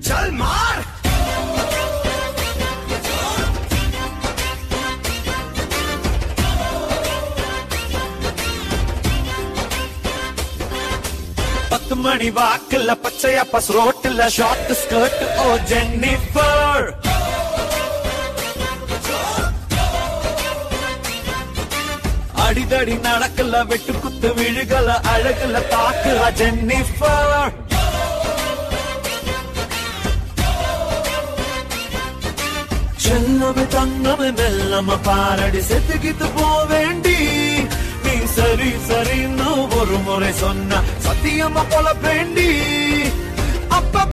चल मार பத்து மணி வாக்குல பச்சையா பஸ் ரோட்டுல ஷார்ட் ஸ்கர்ட் ஓ ஜென்னிஃபர் அடிதடி நடக்கல வெட்டு குத்து விழுகல அழகுல தாக்குல ஜென்னிஃபர் செல்லமே தங்கமே மெல்லம பாரடி செத்துக்கிட்டு போவேண்டி நீ சரி சரின்னு ஒரு முறை சொன்ன சத்தியமா போல வேண்டி